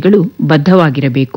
ಗಳು ಬದ್ಧವಾಗಿರಬೇಕು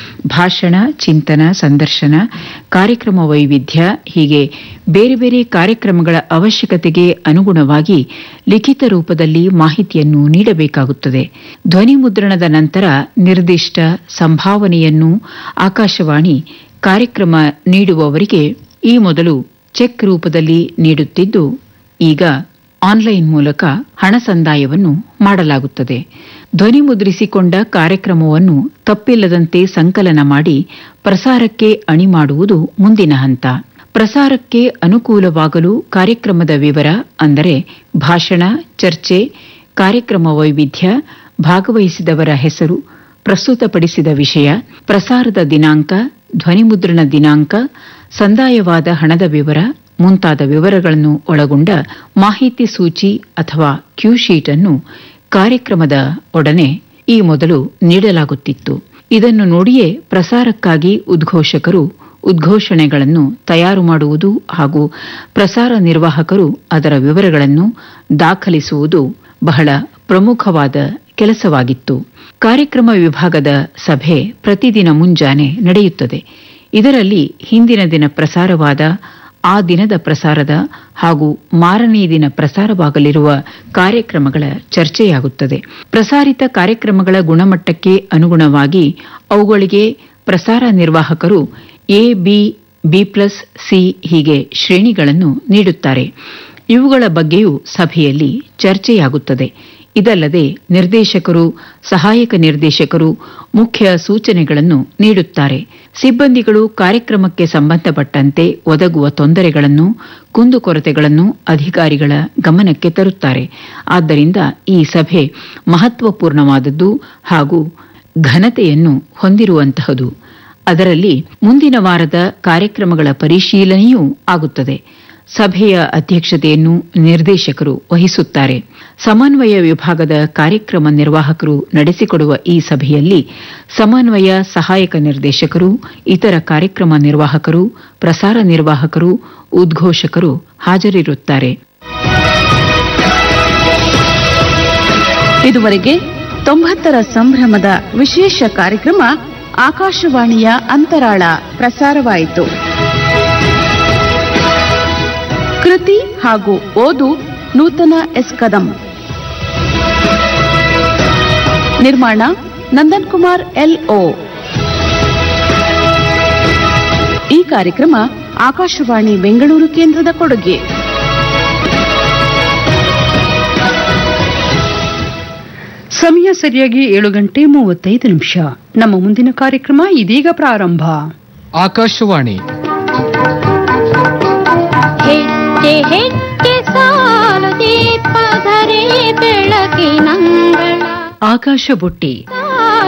ಭಾಷಣ ಚಿಂತನ ಸಂದರ್ಶನ ಕಾರ್ಯಕ್ರಮ ವೈವಿಧ್ಯ ಹೀಗೆ ಬೇರೆ ಬೇರೆ ಕಾರ್ಯಕ್ರಮಗಳ ಅವಶ್ಯಕತೆಗೆ ಅನುಗುಣವಾಗಿ ಲಿಖಿತ ರೂಪದಲ್ಲಿ ಮಾಹಿತಿಯನ್ನು ನೀಡಬೇಕಾಗುತ್ತದೆ ಧ್ವನಿ ಮುದ್ರಣದ ನಂತರ ನಿರ್ದಿಷ್ಟ ಸಂಭಾವನೆಯನ್ನು ಆಕಾಶವಾಣಿ ಕಾರ್ಯಕ್ರಮ ನೀಡುವವರಿಗೆ ಈ ಮೊದಲು ಚೆಕ್ ರೂಪದಲ್ಲಿ ನೀಡುತ್ತಿದ್ದು ಈಗ ಆನ್ಲೈನ್ ಮೂಲಕ ಹಣ ಸಂದಾಯವನ್ನು ಮಾಡಲಾಗುತ್ತದೆ ಧ್ವನಿ ಮುದ್ರಿಸಿಕೊಂಡ ಕಾರ್ಯಕ್ರಮವನ್ನು ತಪ್ಪಿಲ್ಲದಂತೆ ಸಂಕಲನ ಮಾಡಿ ಪ್ರಸಾರಕ್ಕೆ ಅಣಿ ಮಾಡುವುದು ಮುಂದಿನ ಹಂತ ಪ್ರಸಾರಕ್ಕೆ ಅನುಕೂಲವಾಗಲು ಕಾರ್ಯಕ್ರಮದ ವಿವರ ಅಂದರೆ ಭಾಷಣ ಚರ್ಚೆ ಕಾರ್ಯಕ್ರಮ ವೈವಿಧ್ಯ ಭಾಗವಹಿಸಿದವರ ಹೆಸರು ಪ್ರಸ್ತುತಪಡಿಸಿದ ವಿಷಯ ಪ್ರಸಾರದ ದಿನಾಂಕ ಧ್ವನಿಮುದ್ರಣ ದಿನಾಂಕ ಸಂದಾಯವಾದ ಹಣದ ವಿವರ ಮುಂತಾದ ವಿವರಗಳನ್ನು ಒಳಗೊಂಡ ಮಾಹಿತಿ ಸೂಚಿ ಅಥವಾ ಕ್ಯೂ ಶೀಟ್ ಅನ್ನು ಕಾರ್ಯಕ್ರಮದ ಒಡನೆ ಈ ಮೊದಲು ನೀಡಲಾಗುತ್ತಿತ್ತು ಇದನ್ನು ನೋಡಿಯೇ ಪ್ರಸಾರಕ್ಕಾಗಿ ಉದ್ಘೋಷಕರು ಉದ್ಘೋಷಣೆಗಳನ್ನು ತಯಾರು ಮಾಡುವುದು ಹಾಗೂ ಪ್ರಸಾರ ನಿರ್ವಾಹಕರು ಅದರ ವಿವರಗಳನ್ನು ದಾಖಲಿಸುವುದು ಬಹಳ ಪ್ರಮುಖವಾದ ಕೆಲಸವಾಗಿತ್ತು ಕಾರ್ಯಕ್ರಮ ವಿಭಾಗದ ಸಭೆ ಪ್ರತಿದಿನ ಮುಂಜಾನೆ ನಡೆಯುತ್ತದೆ ಇದರಲ್ಲಿ ಹಿಂದಿನ ದಿನ ಪ್ರಸಾರವಾದ ಆ ದಿನದ ಪ್ರಸಾರದ ಹಾಗೂ ಮಾರನೇ ದಿನ ಪ್ರಸಾರವಾಗಲಿರುವ ಕಾರ್ಯಕ್ರಮಗಳ ಚರ್ಚೆಯಾಗುತ್ತದೆ ಪ್ರಸಾರಿತ ಕಾರ್ಯಕ್ರಮಗಳ ಗುಣಮಟ್ಟಕ್ಕೆ ಅನುಗುಣವಾಗಿ ಅವುಗಳಿಗೆ ಪ್ರಸಾರ ನಿರ್ವಾಹಕರು A B B plus C ಹೀಗೆ ಶ್ರೇಣಿಗಳನ್ನು ನೀಡುತ್ತಾರೆ ಇವುಗಳ ಬಗ್ಗೆಯೂ ಸಭೆಯಲ್ಲಿ ಚರ್ಚೆಯಾಗುತ್ತದೆ ಇದಲ್ಲದೆ ನಿರ್ದೇಶಕರು ಸಹಾಯಕ ನಿರ್ದೇಶಕರು ಮುಖ್ಯ ಸೂಚನೆಗಳನ್ನು ನೀಡುತ್ತಾರೆ ಸಿಬ್ಬಂದಿಗಳು ಕಾರ್ಯಕ್ರಮಕ್ಕೆ ಸಂಬಂಧಪಟ್ಟಂತೆ ಒದಗುವ ತೊಂದರೆಗಳನ್ನು ಕುಂದುಕೊರತೆಗಳನ್ನು ಅಧಿಕಾರಿಗಳ ಗಮನಕ್ಕೆ ತರುತ್ತಾರೆ ಆದ್ದರಿಂದ ಈ ಸಭೆ ಮಹತ್ವಪೂರ್ಣವಾದದ್ದು ಹಾಗೂ ಘನತೆಯನ್ನು ಹೊಂದಿರುವಂತಹದು ಅದರಲ್ಲಿ ಮುಂದಿನ ವಾರದ ಕಾರ್ಯಕ್ರಮಗಳ ಪರಿಶೀಲನೆಯೂ ಆಗುತ್ತದೆ ಸಭೆಯ ಅಧ್ಯಕ್ಷತೆಯನ್ನು ನಿರ್ದೇಶಕರು ವಹಿಸುತ್ತಾರೆ ಸಮನ್ವಯ ವಿಭಾಗದ ಕಾರ್ಯಕ್ರಮ ನಿರ್ವಾಹಕರು ನಡೆಸಿಕೊಡುವ ಈ ಸಭೆಯಲ್ಲಿ ಸಮನ್ವಯ ಸಹಾಯಕ ನಿರ್ದೇಶಕರು ಇತರ ಕಾರ್ಯಕ್ರಮ ನಿರ್ವಾಹಕರು ಪ್ರಸಾರ ನಿರ್ವಾಹಕರು ಉದ್ಘೋಷಕರು ಹಾಜರಿರುತ್ತಾರೆ ಇದುವರೆಗೆ ತೊಂಬತ್ತರ ಸಂಭ್ರಮದ ವಿಶೇಷ ಕಾರ್ಯಕ್ರಮ ಆಕಾಶವಾಣಿಯ ಅಂತರಾಳ ಪ್ರಸಾರವಾಯಿತು ಕೃತಿ ಹಾಗೂ ಓದು ನೂತನ ಎಸ್ ಕದಂ ನಿರ್ಮಾಣ ನಂದನ್ ಕುಮಾರ್ ಎಲ್ಒ ಈ ಕಾರ್ಯಕ್ರಮ ಆಕಾಶವಾಣಿ ಬೆಂಗಳೂರು ಕೇಂದ್ರದ ಕೊಡುಗೆ ಸಮಯ ಸರಿಯಾಗಿ ಏಳು ಗಂಟೆ ಮೂವತ್ತೈದು ನಿಮಿಷ ನಮ್ಮ ಮುಂದಿನ ಕಾರ್ಯಕ್ರಮ ಇದೀಗ ಪ್ರಾರಂಭ ಆಕಾಶವಾಣಿ ಹೆಜ್ಜೆ ಹೆಜ್ಜೆ ಸಾಲು ದೀಪಧರೆ ಬೆಳಕಿನಂಗಳ ಆಕಾಶ ಬುಟ್ಟಿ